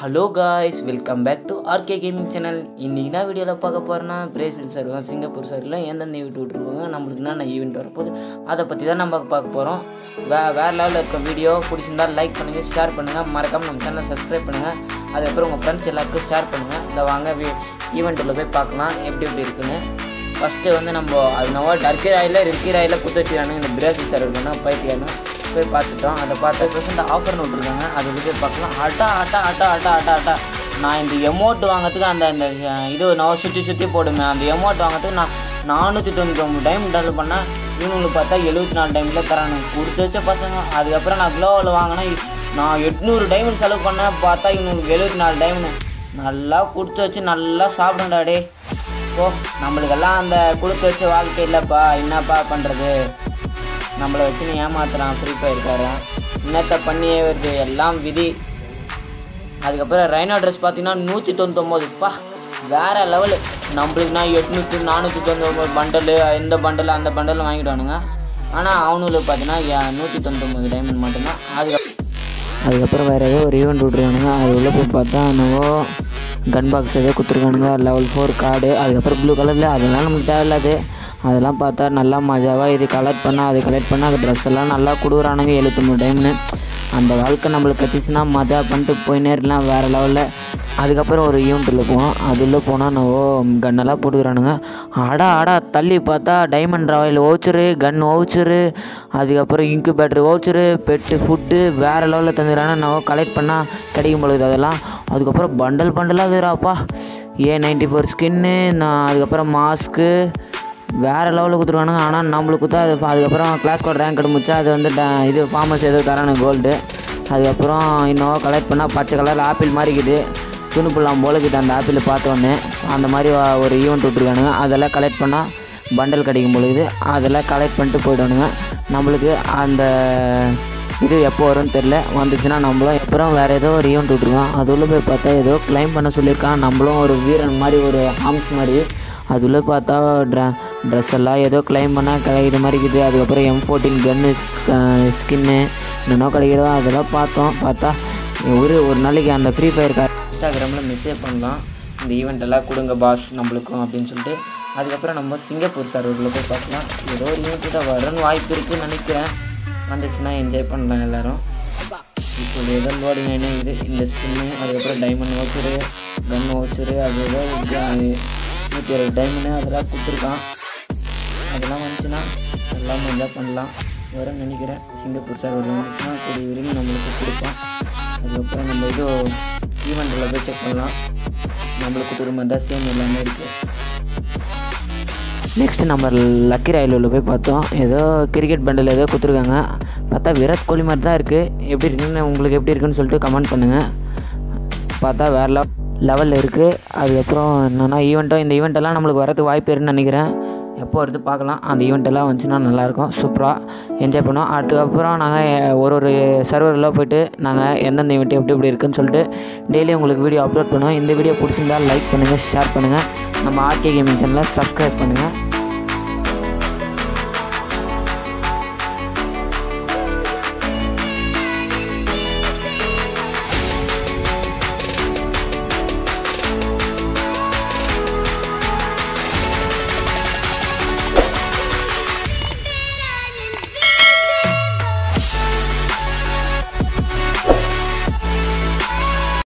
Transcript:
hello guys welcome back to RK gaming channel இன்றைக்கி என்ன வீடியோவில் பார்க்க போகிறேன்னா பிரேசில் சர்வர் சிங்கப்பூர் சர்வரில் எந்தெந்த ஈவெண்ட் விட்டுருக்காங்க நம்மளுக்கு என்னென்ன ஈவெண்ட் வரப்போகுது அதை பற்றி தான் நம்ம பார்க்க போகிறோம் வே வேறு லெவலில் இருக்க வீடியோ பிடிச்சிருந்தா லைக் பண்ணுங்கள் ஷேர் பண்ணுங்கள் மறக்காமல் நம்ம சேனல் சப்ஸ்கிரைப் பண்ணுங்கள் அதுக்கப்புறம் உங்கள் ஃப்ரெண்ட்ஸ் எல்லாருக்கும் ஷேர் பண்ணுங்கள் இந்த வாங்க ஈவெண்ட்டில் போய் பார்க்கலாம் எப்படி எப்படி இருக்குன்னு ஃபஸ்ட்டு வந்து நம்ம அது நம்ம டர்க்கி ராயில் ரிக்கி ராயில் குத்து வச்சுக்கானு இந்த பிரேசில் சர்வர் பைத்தியானு போய் பார்த்துட்டோம் அதை பார்த்த பர்சன்ட் ஆஃபர்னு விட்ருக்காங்க அது போய் பார்க்கலாம் அட்டா அட்டா அட்டா அட்டா அட்டா அட்டா நான் இந்த எமௌண்ட் வாங்கிறதுக்கு அந்த இந்த அஹ், இது நான் சுற்றி சுற்றி போடுமே அந்த எமௌண்ட் வாங்கிறதுக்கு நான் நானூற்றி தொண்ணூற்றி ஒம்பது டைம் டவுன்லோட் பண்ணேன் இவனுங்களுக்கு பார்த்தா எழுபத்தி நாலு டைமில் தரானுங்க கொடுத்து வச்ச பசங்க அதுக்கப்புறம் நான் க்ளோவில் வாங்கினேன் நான் எட்நூறு டைமண்ட் செலவு பண்ணேன் பார்த்தா இவனுங்களுக்கு எழுபத்தி நாலு டைமண்ட் நல்லா கொடுத்து வச்சு நல்லா சாப்பிடுங்கடா டே ஓ நம்மளுக்கெல்லாம் அந்த கொடுத்து வச்ச வாழ்க்கை இல்லைப்பா என்னப்பா பண்ணுறது நம்மளை வச்சு நீ ஏமாத்துறான் ஃப்ரீ ஃபயர் இருக்காரன் என்னத்தை பண்ணியே வருது எல்லாம் விதி அதுக்கப்புறம் ரைனோ ட்ரெஸ் பார்த்தீங்கன்னா நூற்றி தொண்ணூத்தொம்போதுப்பா வேறு லெவலு நம்மளுக்குனா எட்நூற்றி நானூற்றி தொண்ணூத்தொம்பது பண்டலு இந்த பண்டல் அந்த பண்டல் வாங்கிடுவானுங்க ஆனால் அவனுங்களுக்கு பார்த்தீங்கன்னா நூற்றி தொண்ணூத்தொம்பது டைமண்ட் மட்டும்தான் அதுக்கு அதுக்கப்புறம் வேறு ஏதோ ஒரு ஈவெண்ட் விட்ருக்கானுங்க அது உள்ளே போய் பார்த்தா என்னவோ கன் பாக்ஸ் ஏதோ கொடுத்துருக்கானுங்க லெவல் ஃபோர் கார்டு அதுக்கப்புறம் ப்ளூ கலரில் அதெல்லாம் நமக்கு தேவையில்லாது அதெல்லாம் பார்த்தா நல்லா மஜாவாக இது கலெக்ட் பண்ணால் அது கலெக்ட் பண்ணால் அது ட்ரெஸ் எல்லாம் நல்லா கொடுக்குறானுங்க எழுபத்தொம்பது டைம்னு அந்த வாழ்க்கை நம்மளுக்கு கச்சிச்சுன்னா மஜா பண்ணிட்டு போயினே இருக்கலாம் வேறு லெவலில் அதுக்கப்புறம் ஒரு ஈவெண்ட்டில் போனோம் அதில் போனால் நவோ கன்னெல்லாம் போட்டுக்கிறானுங்க அடா அடா தள்ளி பார்த்தா diamond royale voucher gun voucher அதுக்கப்புறம் இன்குபேட்டர் வவுச்சரு பெட்டு ஃபுட்டு வேறு லெவலில் தந்துக்கிறாங்க நவோ கலெக்ட் பண்ணால் கிடைக்கும் பொழுது அதெல்லாம் அதுக்கப்புறம் பண்டல் பண்டலாக இருக்குறாப்பா ஏ நைன்டி ஃபோர் ஸ்கின்னு நான் அதுக்கப்புறம் மாஸ்க்கு வேறு லெவலில் கொடுத்துருவானுங்க ஆனால் நம்மளுக்கு கொடுத்தா அது அதுக்கப்புறம் கிளாஸ் கோட் ரேங்க் எடுமுச்சா அது வந்து ட- இது ஃபார்மஸ் ஏதோ தரானு கோல்டு அதுக்கப்புறம் இன்னும் கலெக்ட் பண்ணால் பச்சை கலர் ஆப்பிள் மாதிரி இருக்குது துணுப்புலாம் போலக்குது அந்த ஆப்பிள் பார்த்தோன்னே அந்த மாதிரி வ- ஒரு ஈவெண்ட் விட்ருக்கானுங்க அதெல்லாம் கலெக்ட் பண்ணால் பண்டல் கிடைக்கும் பொழுது அதெல்லாம் கலெக்ட் பண்ணிட்டு போயிடுவானுங்க நம்மளுக்கு அந்த இது எப்போ வரும்னு தெரில வந்துச்சுன்னா நம்மளும் அப்புறம் வேறு ஏதோ ஒரு ஈவெண்ட் விட்ருக்கோம் அது உள்ள போய் பார்த்தா ஏதோ க்ளைம் பண்ண சொல்லியிருக்கான் நம்மளும் ஒரு வீரன் மாதிரி ஒரு ஆம்ஸ் மாதிரி அதுள்ள பார்த்தா ட்ர ட்ரெஸ் எல்லாம் ஏதோ க்ளைம் பண்ணால் கிடைக்கிற மாதிரி இருக்குது அதுக்கப்புறம் எம் ஃபோர்டீன் கன்னு ஸ்கின்னு என்னென்னோ கிடைக்கிறதோ அதெல்லாம் பார்த்தோம் பார்த்தா ஒரு ஒரு நாளைக்கு அந்த ஃப்ரீ ஃபயர் கார் இன்ஸ்டாகிராமில் மெசேஜ் பண்ணலாம் இந்த ஈவெண்ட் எல்லாம் கொடுங்க பாஸ் நம்மளுக்கும் அப்படின்னு சொல்லிட்டு அதுக்கப்புறம் நம்ம சிங்கப்பூர் சர்வரில் போய் பார்க்கலாம் ஏதோ ஒரு ஈவெண்ட் தான் வரன்னு வாய்ப்பு இருக்குன்னு நினைக்கிறேன் வந்துச்சுன்னா என்ஜாய் பண்ணலாம் எல்லோரும் இப்போ ஏதோ லோடிங் என்ன இது இந்த ஸ்பின்னு அதுக்கப்புறம் டைமண்ட் வச்சுரு கன் வச்சுரு அது ஏதோ நூற்றி இருபது டைமண்டு அதெல்லாம் கொடுத்துருக்கான் அதெல்லாம் வந்துச்சுன்னா எல்லாம் என்ஜாய் பண்ணலாம் வரும்னு நினைக்கிறேன் சிங்கப்பூர் சர்வரில் வந்துச்சுன்னா கூடிய விரைவில் நம்மளுக்கு கொடுப்பான் அதுக்கப்புறம் நம்ம இது ஈவெண்ட்டில் போய் செக் பண்ணலாம் நம்மளுக்கு கொடுக்குற மாதிரி தான் சேம் எல்லாமே இருக்குது நெக்ஸ்ட்டு நம்ம லக்கி ராயலூரில் போய் பார்த்தோம் ஏதோ கிரிக்கெட் பண்டில் ஏதோ கொடுத்துருக்காங்க பார்த்தா விராட் கோலி மாதிரி தான் இருக்குது எப்படி இருக்குன்னு உங்களுக்கு எப்படி இருக்குன்னு சொல்லிட்டு கமெண்ட் பண்ணுங்கள் பார்த்தா வேறு லெவல் லெவலில் இருக்குது அதுக்கப்புறம் என்னென்னா ஈவெண்ட்டும் இந்த ஈவெண்ட்டெல்லாம் நம்மளுக்கு வரதுக்கு வாய்ப்பு இருக்குன்னு நினைக்கிறேன் எப்போ வருது பார்க்கலாம் அந்த ஈவெண்ட்டெல்லாம் வந்துச்சுன்னா நல்லாயிருக்கும் சூப்பராக என்ஜாய் பண்ணுவோம் அதுக்கப்புறம் நாங்கள் ஒரு ஒரு சர்வரில் போயிட்டு நாங்கள் எந்தெந்த ஈவெண்ட் எப்படி எப்படி இருக்குன்னு சொல்லிட்டு டெய்லி உங்களுக்கு வீடியோ அப்லோட் பண்ணுவோம் இந்த வீடியோ பிடிச்சிருந்தா லைக் பண்ணுங்கள் ஷேர் பண்ணுங்கள் நம்ம ஆர்கே கேமிங் சேனலை சப்ஸ்கிரைப் பண்ணுங்கள்